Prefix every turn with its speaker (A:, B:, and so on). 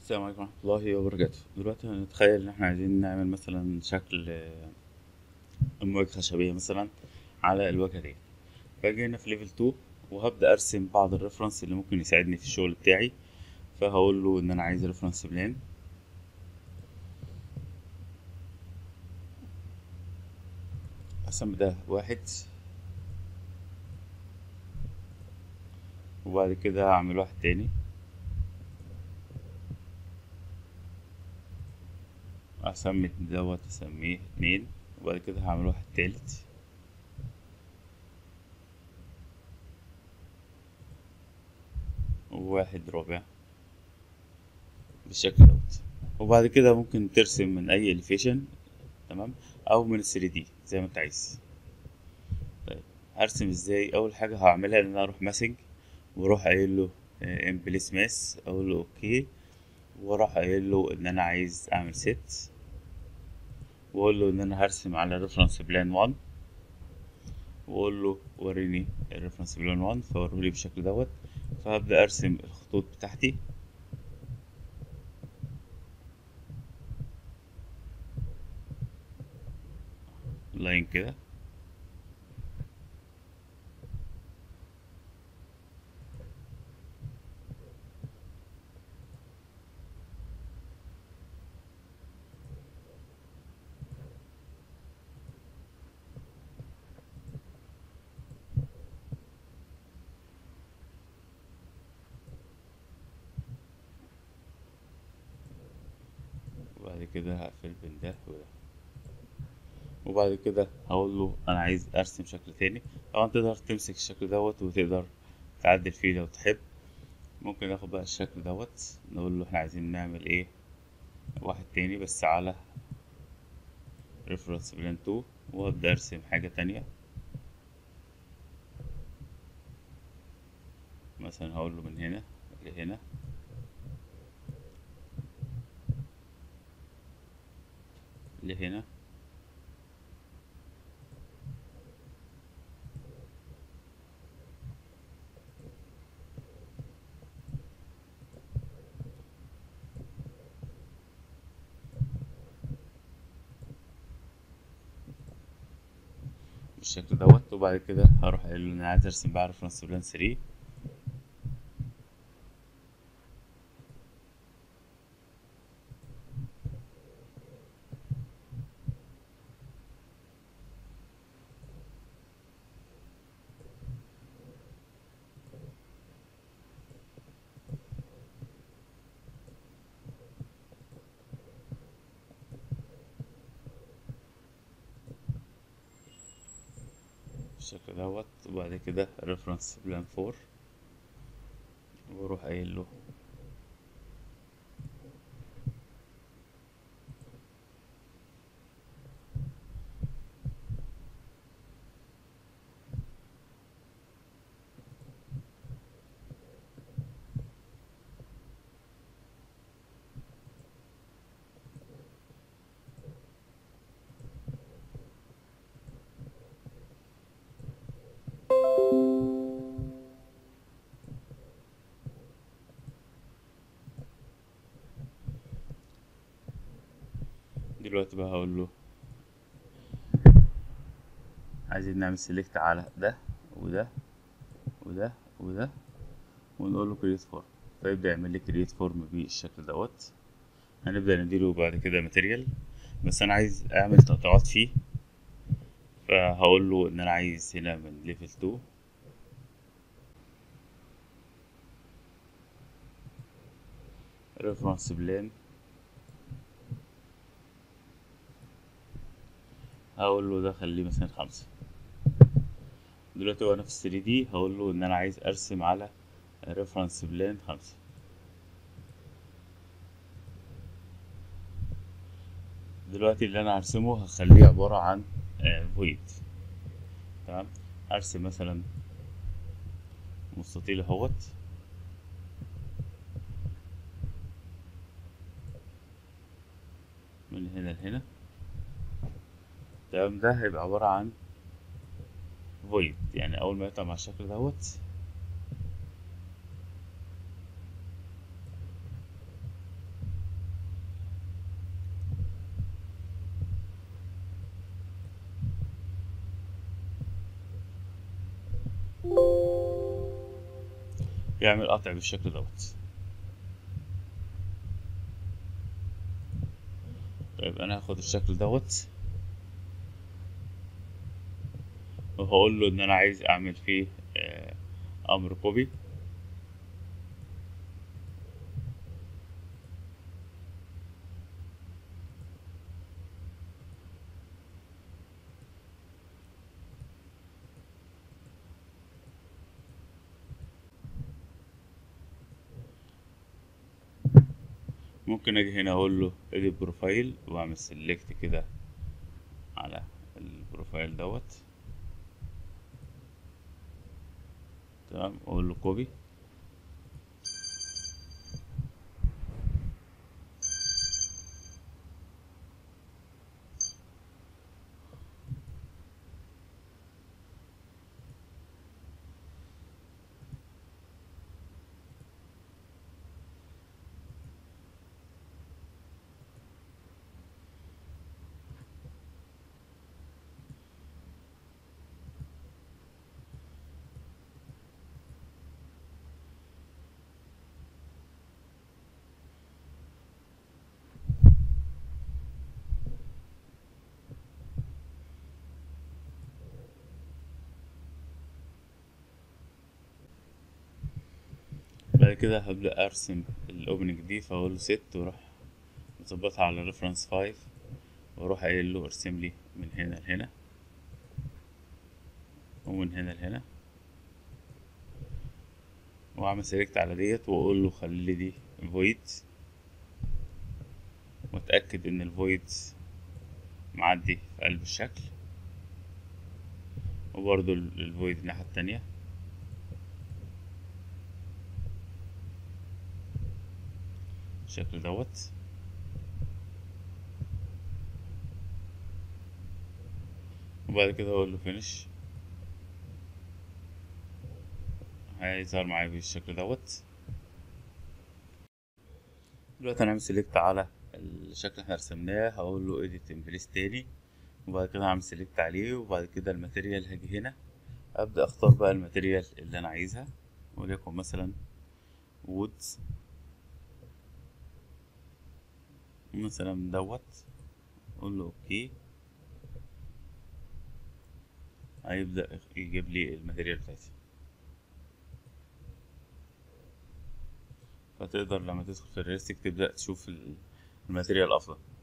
A: السلام عليكم ورحمة الله وبركاته دلوقتي هنتخيل ان احنا عايزين نعمل مثلا شكل آه، امواج خشبية مثلا على الواجهة دي فاجي هنا في ليفل 2 وهبدأ ارسم بعض الريفرنس اللي ممكن يساعدني في الشغل بتاعي فهقول له ان انا عايز ريفرنس بلان اسمي ده واحد وبعد كده هعمل واحد تاني اسمي دوت اسميه اتنين وبعد كده هعمل واحد تالت وواحد رابع بالشكل دوت وبعد كده ممكن ترسم من اي اليفيشن تمام او من 3 دي زي ما انت عايز طيب هرسم ازاي اول حاجه هعملها ان انا اروح ماسنج واروح قايل له امبليس ماس اقول له اوكي واروح قايل له ان انا عايز اعمل ست واقول له ان انا هرسم على ريفرنس بلان 1 واقول له وريني الريفرنس بلان 1 فوريلي بالشكل دوت فهبدا ارسم الخطوط بتاعتي لاين كده وبعد كده هقفل بين ده وده وبعد كده هقول له انا عايز ارسم شكل تاني طبعا تقدر تمسك الشكل دوت وتقدر تعدل فيه لو تحب ممكن ناخد بقى الشكل دوت نقول له احنا عايزين نعمل ايه واحد تاني بس على ريفرنس بلان 2 وابدا ارسم حاجة تانية مثلا هقول له من هنا لهنا لهنا بالشكل دوت وبعد كده هروح اقول له انا عايز ارسم بقى ريفرنس بلان 3 بالشكل دوت وبعد كده ريفرنس بلان 4 واروح قايل له دلوقتي بقى هقول له عايزين نعمل سيلكت على ده وده وده وده ونقول له كريت فورم فيبدأ يعمل لي كريت فورم بالشكل دوت هنبدأ نديله بعد كده ماتيريال بس انا عايز اعمل تقطيعات فيه فهقول له ان انا عايز هنا من ليفل 2 ريفرنس بلان هقول له ده خليه مثلا خمسة دلوقتي وانا في 3 دي هقول له ان انا عايز ارسم على ريفرنس بلان خمسة دلوقتي اللي انا هرسمه هخليه عبارة عن فويد تمام هرسم مثلا مستطيل اهوت من هنا لهنا تمام ده هيبقى عبارة عن void يعني أول ما يطلع مع الشكل دوت يعمل قطع بالشكل دوت طيب انا هاخد الشكل دوت وهقول له ان انا عايز اعمل فيه آه، امر كوبي ممكن اجي هنا اقول له edit بروفايل واعمل سيلكت كده على البروفايل دوت تمام اقول له كوبي بعد كده هبدأ ارسم الاوبننج دي فاقول له ست واروح مظبطها على ريفرنس 5 واروح قايل له ارسم لي من هنا لهنا ومن هنا لهنا واعمل سيلكت على ديت واقول له خلي لي دي فويد واتاكد ان الفويد معدي في قلب الشكل وبرضو الفويد الناحية التانية بالشكل دوت وبعد كده اقول له فينش هيظهر معايا بالشكل دوت دلوقتي هنعمل سيلكت على الشكل اللي احنا رسمناه هقول له edit templates تاني وبعد كده هعمل سيلكت عليه وبعد كده الماتيريال هاجي هنا ابدا اختار بقى الماتيريال اللي انا عايزها وليكن مثلا وودز مثلا دوت اقول له اوكي هيبدأ يجيب لي الماتيريال بتاعتي فتقدر لما تدخل في الريستك تبدأ تشوف الماتيريال أفضل